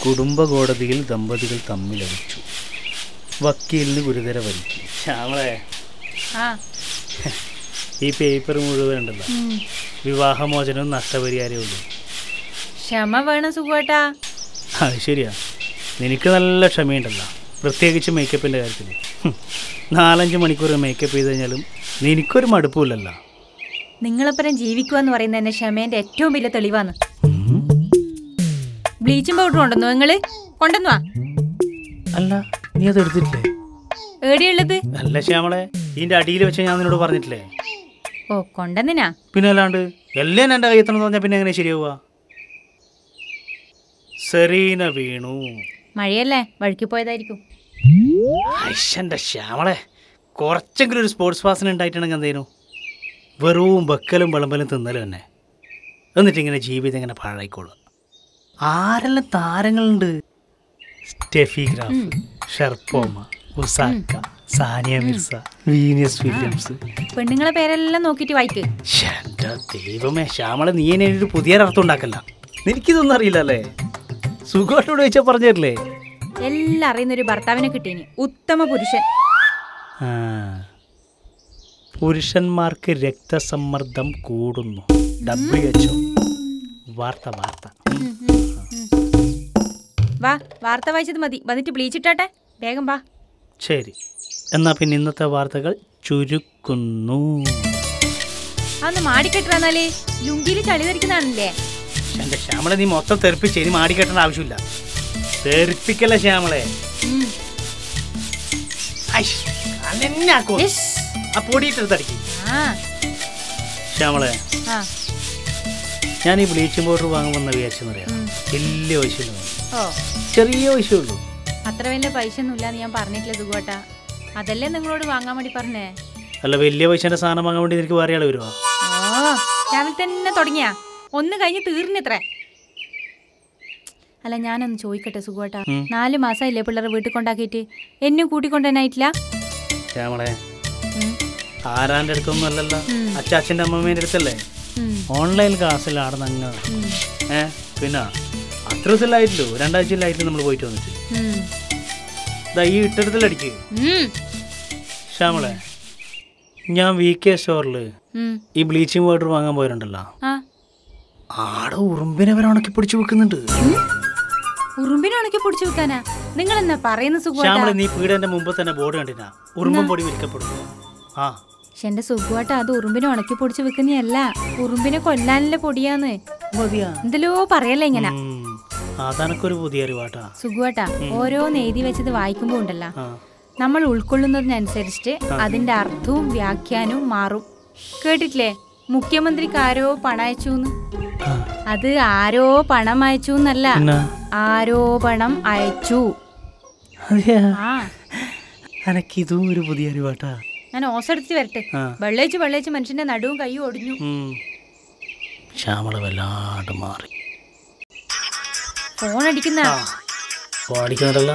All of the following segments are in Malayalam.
കുടുംബ കോടതിയിൽ ദമ്പതികൾ തമ്മിലടിച്ചു വക്കീലിന് ഗുരുതര പരിക്ക് ശ്യാമളെ ആ ഈ പേപ്പർ മുഴുവൻ ഉണ്ടല്ലോ ഉം. വിവാഹമോചനവും നഷ്ടപരിഹാരവും ഉള്ളൂ ക്ഷമ വേണം സുഖേട്ടാ അത് ശരിയാ നിനക്ക് നല്ല ക്ഷമയുണ്ടല്ലോ പ്രത്യേകിച്ച് മേക്കപ്പിൻ്റെ കാര്യത്തിൽ ഹും. നാലഞ്ച് മണിക്കൂർ മേക്കപ്പ് ചെയ്ത് കഴിഞ്ഞാലും നിനക്കൊരു മടുപ്പില്ലല്ലോ നിങ്ങളൊപ്പരം ജീവിക്കുക എന്ന് പറയുന്നത് എന്നെ ക്ഷമേന്റെ ഏറ്റവും വലിയ തെളിവാണ് ബ്ലീച്ചിങ് പൗഡർ കൊണ്ടുവന്നു നിങ്ങള് കൊണ്ടുവന്നുവാ അല്ല നീ അത് എടുത്തിട്ടില്ലേ ഏടിയുള്ളത് നല്ല ശ്യാമളെ ഇതിൻ്റെ അടിയിൽ വെച്ച് ഞാൻ നിന്നോട് പറഞ്ഞിട്ടില്ലേ ഓ കൊണ്ടുവന്നിനാ പിന്നെ അല്ലാണ്ട് എല്ലാം എൻ്റെ കയ്യെത്തണം പറഞ്ഞാൽ പിന്നെ എങ്ങനെ ശരിയാവുക സെറീന വീണു മഴയല്ലേ വഴുക്കി പോയതായിരിക്കും ഐശൻ്റെ ശ്യാമളെ കുറച്ചെങ്കിലും ഒരു സ്പോർട്സ് പാസിന് ഉണ്ടായിട്ടുണ്ടെങ്കിൽ എന്തേനു വെറും വെക്കലും വിളമ്പലും തിന്നലും തന്നെ എന്നിട്ട് ഇങ്ങനെ ജീവിതം ഇങ്ങനെ പാഴായിക്കോളും ആരെല്ലാം താരങ്ങളുണ്ട് സ്റ്റെഫി ഗ്രാഫ് ഷെർപ്പോമ ഉസാക്ക സാനിയ മിർസ വീനിയസ് വില്യംസ് പെണ്ണുങ്ങളെ പേരെല്ലാം നോക്കിയിട്ട് വായിക്ക് ശ്ശെ, എൻ്റെ ദൈവമേ ശ്യാമളെ നീ എന്നെ ഒരു പുതിയ അർത്ഥം ഉണ്ടാക്കല്ല എനിക്കിതൊന്നും അറിയില്ലല്ലേ സുഖമായിട്ടോട് ചോദിച്ചാൽ പറഞ്ഞു തരില്ലേ എല്ലാം അറിയുന്ന ഒരു ഭർത്താവിനെ കിട്ടീനി ഉത്തമ പുരുഷൻ ആ. പുരുഷന്മാർക്ക് രക്തസമ്മർദ്ദം കൂടുന്നു ഡബ്ല്യു എച്ച് വാർത്ത വാർത്ത വാ വാർത്ത വായിച്ചത് മതി വന്നിട്ട് ബ്ലീച്ചിട്ടാട്ടെ വേഗം വാ ശരി എന്നാ പിന്നെ ഇന്നത്തെ വാർത്തകൾ ചുരുക്കുന്നു അന്ന് മാടിക്കെട്ടാന്നാലേ ലുങ്കിയിൽ ചളി ധരിക്കുന്നതാണല്ലേ എൻ്റെ ശ്യാമളെ നീ മൊത്തം തെറിപ്പിച്ച് ഇനി മാടി കെട്ടേണ്ട ആവശ്യമില്ല തെറിപ്പിക്കല്ല ശ്യാമളെ ഉം. ഐഷ്, അതെന്നാക്കോ? ഇഷ്. ആ പൊടിയിട്ടെടുത്തടിക്ക് ആ ശ്യാമളെ ആ ഞാൻ ഈ ബ്ലീച്ചിങ് പൗഡർ വാങ്ങുമെന്ന് വിചാരിച്ചെന്നറിയാം ഉം. വലിയ പൈസ ഓ ചെറിയ പൈസ ഉള്ളൂ അത്ര വലിയ പൈസ ഒന്നുമില്ലാന്ന് ഞാൻ പറഞ്ഞിട്ടില്ല സുഖോട്ടാ അതല്ലേ നിങ്ങളോട് വാങ്ങാൻ വേണ്ടി പറഞ്ഞേ അല്ല വലിയ പൈസൻ്റെ സാധനം വാങ്ങാൻ വേണ്ടി നിനക്ക് വേറെ ആൾ വരുമോ ഓ രാവിലെ തന്നെ തുടങ്ങിയാ ഒന്ന് കഴിഞ്ഞ് തീർന്നിത്രേ അല്ല ഞാനൊന്ന് ചോദിക്കട്ടെ സുഖോട്ടാ ഉം. നാല് മാസമായില്ലേ പിള്ളേരെ വീട്ടിൽ കൊണ്ടാക്കിയിട്ട് എന്നെ കൂട്ടിക്കൊണ്ടുവന്നായിട്ടില്ല ശ്യാമളെ ആരാൻ്റെ അടുത്തൊന്നും അല്ലല്ലോ ഉം. അച്ചാച്ചൻ്റെ അമ്മമ്മേൻ്റെ അടുത്തല്ലേ ഓൺലൈൻ ക്ലാസ്സിൽ ആടുന്ന അങ്ങ് ഏ പിന്നെ അത്ര ദിവസമില്ലായിട്ടില്ലോ രണ്ടാഴ്ചയിലായിട്ട് നമ്മൾ പോയിട്ട് വന്നിട്ട് ദാ ഈ ഇട്ടടത്തിലടിക്ക് ശ്യാമളെ ഞാൻ വി കെ സ്റ്റോറിൽ ഈ ബ്ലീച്ചിങ് പൗഡർ വാങ്ങാൻ പോയിട്ടുണ്ടല്ലോ ആ ആടെ ഉറുമ്പിനെ വരെ ഉണക്കി പിടിച്ചു വെക്കുന്നുണ്ട് ഉറുമ്പിനെ ഉണക്കി പൊടിച്ചു വെക്കാനാ നിങ്ങൾ എന്നാ പറയുന്ന സുഖോട്ടാ ശ്യാമളെ നീ പീഡന്റെ മുമ്പ് തന്നെ ബോർഡ് കണ്ടിനാ ഉറുമ്പും പൊടി വിൽക്കപ്പെടുന്നു ആ പക്ഷെ എന്റെ സുഖുവാട്ടാ അത് ഉറുമ്പിനെ ഉണക്കി പൊടിച്ചു വെക്കുന്നതല്ല ഉറുമ്പിനെ കൊല്ലാനുള്ള പൊടിയാന്ന് മതിയാ എന്തെല്ലോ പറയല്ലേ ഇങ്ങനെ ഉം. അതെനക്കൊരു പുതിയ അറിവാട്ടാ സുഖുവാട്ടാ ഓരോന്ന് എഴുതി വെച്ചത് വായിക്കുമ്പോ ഉണ്ടല്ലോ ആ നമ്മൾ ഉൾക്കൊള്ളുന്നതിനനുസരിച്ചിട്ട് അതിന്റെ അർത്ഥവും വ്യാഖ്യാനവും മാറും കേട്ടിട്ടില്ലേ മുഖ്യമന്ത്രിക്ക് ആരോ പണം അയച്ചു ആ. അത് ആരോ പണം അയച്ചു എന്നല്ല പിന്നെ ആരോപണം അയച്ചു അതെയാ ആ എനക്കിതും ഒരു പുതിയ അറിവാട്ടാ ഞാൻ ഓസെടുത്ത് വരട്ടെ ആ വെള്ളേച്ച് വെള്ളേച്ച് മനുഷ്യന്റെ നടുവും കൈയും ഒടിഞ്ഞു ഉം. ശ്യാമള വല്ലാണ്ട് മാറി ഫോൺ അടിക്കുന്ന പാടിക്കുന്നില്ല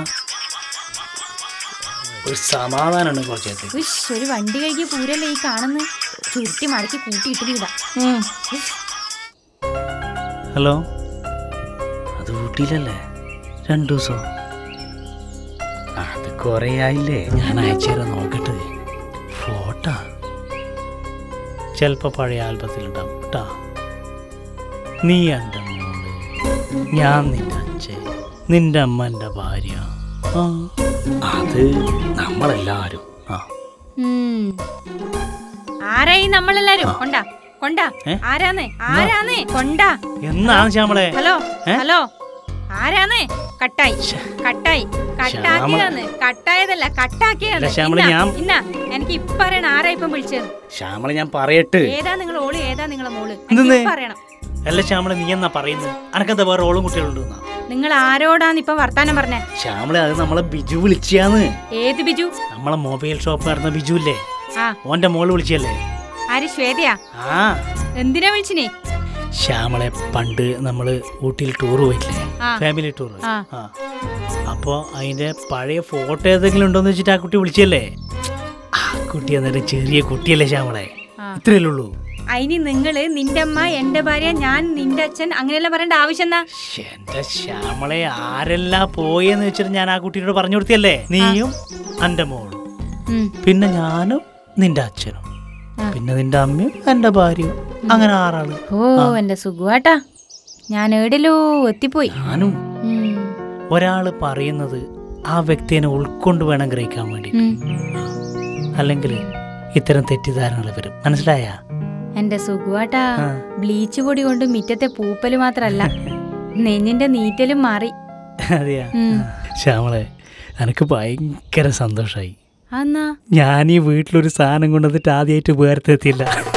ഒരു സമാധാനമാണ് കുറച്ച് നേരത്തേക്ക് ഉഷ്, ഒരു വണ്ടി കഴുകി പൂരല്ലേ ഈ കാണുന്നു ചുരുട്ടി മടക്കി കൂട്ടിയിട്ട് വിടാം ഹലോ അത് ഊട്ടിയിലല്ലേ രണ്ടു ദിവസം അത് കുറേ ആയില്ലേ ഞാൻ അയച്ചുതരാം നോക്കട്ടെ ഫോട്ടോ ചിലപ്പോൾ പഴയ ആൽബത്തിലുണ്ടാവും കേട്ടാ നീ എൻ്റെ മോള് ഞാൻ നിന്റെ അച്ഛൻ നിന്റെ അമ്മ എൻ്റെ ഭാര്യ ആ അത് നമ്മളെല്ലാവരും ആ ഉം. ആരായി നമ്മളെല്ലാരും കൊണ്ടാ കൊണ്ടാ ഏ? ആരാന്നേ ആരാന്നേ കൊണ്ടാ എന്നാണ് ശ്യാമളെ ഹലോ ഏ? ഹലോ ആരാന്നേ കട്ടായി ശ്ശെ. കട്ടായി കട്ടാക്കിയതാന്ന് കട്ടായതല്ല കട്ടാക്കിയതാണ് അല്ല, ശ്യാമള, ഇന്നാ, ഞാൻ- ഇന്നാ എനിക്ക് ഇപ്പൊ അറിയണം ആരാ ഇപ്പം വിളിച്ചത് ശ്യാമളെ ഞാൻ പറയട്ടെ ഏതാ നിങ്ങൾ ഓള് ഏതാ നിങ്ങളെ മോള് എന്തെന്ന്? എനിക്ക് ഇപ്പൊ അറിയണം അല്ല ശ്യാമളെ നീ എന്നാ പറയുന്നത് അനക്കെന്താ വേറെ ഓളും കുട്ടികളുണ്ട് എന്നാ നിങ്ങൾ ആരോടാന്ന് ഇപ്പൊ വർത്താനം പറഞ്ഞേ ശ്യാമളെ അത് നമ്മളെ ബിജു വിളിച്ചാന്ന് ഏത് ബിജു നമ്മളെ മൊബൈൽ ഷോപ്പ് നടന്ന ബിജു ഇല്ലേ ആ ഓന്റെ മോള് വിളിച്ചല്ലേ ആര് ശ്വേതയാ ആ എന്തിനാ വിളിച്ചിനെ ശ്യാമളെ പണ്ട് നമ്മള് ഊട്ടിയിൽ ടൂർ പോയിട്ടില്ലേ ആ. ഫാമിലി ടൂർ ആ. ആ അപ്പോൾ അതിന്റെ പഴയ ഫോട്ടോ ഏതെങ്കിലും ഉണ്ടോന്ന് വെച്ചിട്ട് ആ കുട്ടി വിളിച്ചല്ലേ ആ കുട്ടി എന്നിട്ട് ചെറിയ കുട്ടിയല്ലേ ശ്യാമളെ ആ. ഇത്രയല്ലേ ഉള്ളൂ അതിന് നിങ്ങള് നിന്റെ അമ്മ എന്റെ ഭാര്യ ഞാൻ നിന്റെ അച്ഛൻ അങ്ങനെയല്ല പറയേണ്ട ആവശ്യം എന്താ ശ്ശെ, എന്റെ ശ്യാമളെ ആരെല്ലാം പോയെന്ന് വെച്ചിട്ട് ഞാൻ ആ കുട്ടീനോട് പറഞ്ഞു കൊടുത്തിയല്ലേ നീയും എന്റെ മോളും ഉം. പിന്നെ ഞാനും നിന്റെ അച്ഛനും ആ. പിന്നെ നിന്റെ അമ്മയും എന്റെ ഭാര്യയും അങ്ങനെ ആറാള് ഓ എന്റെ സുഖുവാട്ടാ ഞാൻ എവിടെല്ലോ എത്തിപ്പോയി ഞാനും ഉം. ഒരാള് പറയുന്നത് ആ വ്യക്തിനെ ഉൾക്കൊണ്ട് വേണം ഗ്രഹിക്കാൻ വേണ്ടി ഉം. അല്ലെങ്കിൽ ഇത്തരം തെറ്റിദ്ധാരണകൾ വരും മനസ്സിലായ എന്റെ സുഖുവാട്ടാ ആ. ബ്ലീച്ച് പൊടി കൊണ്ട് മിറ്റത്തെ പൂപ്പല് മാത്രല്ല നെഞ്ഞിന്റെ നീറ്റലും മാറി അതെയാ ഉം. ശ്യാമളെ എനിക്ക് ഭയങ്കര സന്തോഷായി അന്നാ ഞാൻ ഈ വീട്ടിലൊരു സാധനം കൊണ്ടുവന്നിട്ട് ആദ്യമായിട്ട് വേർത്തെത്തിയില്ല